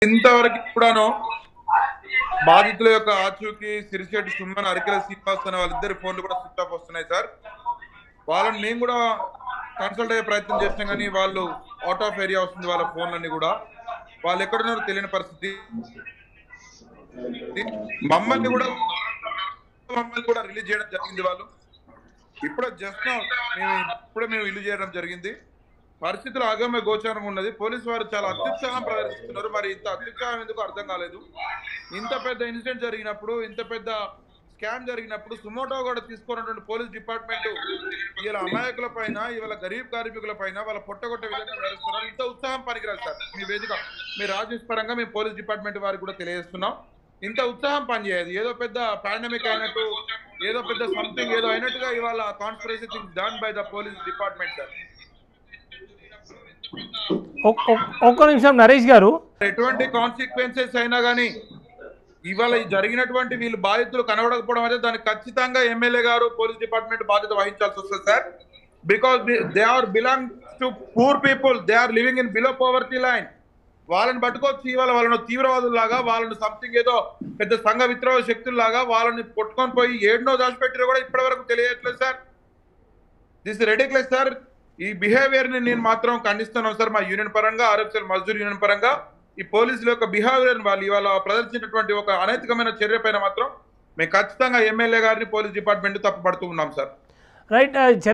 ఇంతవరకు కూడాను బాధితుల యొక్క ఆచూకీ సిరిశెట్టి సుమన్ అరికెల శ్రీనివాస్ అనే వాళ్ళిద్దరి ఫోన్లు కూడా స్విచ్ ఆఫ్ వస్తున్నాయి సార్ వాళ్ళని మేము కూడా కన్సల్ట్ అయ్యే ప్రయత్నం చేసినాం కానీ వాళ్ళు అవుట్ ఆఫ్ ఏరియా వస్తుంది వాళ్ళ ఫోన్లన్నీ కూడా వాళ్ళు ఎక్కడున్నారో తెలియని పరిస్థితి మమ్మల్ని కూడా మమ్మల్ని కూడా రిలీజ్ చేయడం జరిగింది వాళ్ళు ఇప్పుడు జస్ట్ మేము ఇప్పుడే మేము ఇల్లు చేయడం జరిగింది పరిస్థితులు ఆగమ్య గోచారంగా ఉన్నది పోలీసు వారు చాలా అత్యుత్సాహం ప్రదర్శిస్తున్నారు మరి ఇంత అత్యుత్సాహం ఎందుకు అర్థం కాలేదు ఇంత పెద్ద ఇన్సిడెంట్ జరిగినప్పుడు ఇంత పెద్ద స్కామ్ జరిగినప్పుడు సుమోటో కూడా తీసుకున్నటువంటి పోలీస్ డిపార్ట్మెంట్ ఇలా అమాయకుల పైన ఇవాళ గరీబ్ కార్మికుల పైన వాళ్ళ పొట్టగొట్టే విధంగా వ్యవహరిస్తున్నారు ఇంత ఉత్సాహం పనికిరాదు సార్ మీ వేదిక మీ రాజేష్ పరంగా మేము పోలీస్ డిపార్ట్మెంట్ వారికి కూడా తెలియజేస్తున్నాం ఇంత ఉత్సాహం పనిచేయదు ఏదో పెద్ద పాండమిక్ అయినట్టు ఏదో పెద్ద సంథింగ్ ఏదో అయినట్టుగా ఇవాళ conspiracy thing done by the police department sir ఒక్- ఒక్- ఒక్క నిమిషం నరేష్ గారు ఎటువంటి కాన్సిక్వెన్సెస్ అయినా కానీ ఇవాళ ఈ జరిగినటువంటి వీళ్ళు బాధితులు కనబడకపోవడం అయితే దానికి ఖచ్చితంగా ఎమ్మెల్యే గారు పోలీస్ డిపార్ట్మెంట్ బాధ్యత వహించాల్సి వస్తుంది sir because they are belong to poor people they are living in below poverty line వాళ్ళని పట్టుకొచ్చి ఇవాళ వాళ్ళను తీవ్రవాదుల్లాగా వాళ్ళని సంథింగ్ ఏదో పెద్ద సంఘ విద్రోహ శక్తుల్లాగా వాళ్ళని కొట్టుకొని పోయి ఏడునో దాచిపెట్టినా కూడా ఇప్పటి వరకు తెలియట్లేదు సార్ దిస్ రెడిక్లెస్ సార్ ఈ బిహేవియర్ ని నేను మాత్రం ఖండిస్తున్నాను సార్ మా యూనియన్ పరంగా ఆర్ఎఫ్ఎల్ మజ్దూర్ యూనియన్ పరంగా ఈ పోలీసుల యొక్క బిహేవియర్ వాళ్ళు ఇవాళ ప్రదర్శించినటువంటి ఒక అనైతికమైన చర్య పైన మాత్రం మేము ఖచ్చితంగా ఎమ్మెల్యే గారిని పోలీస్ డిపార్ట్మెంట్ తప్పుపడుతూ ఉన్నాం సార్ రైట్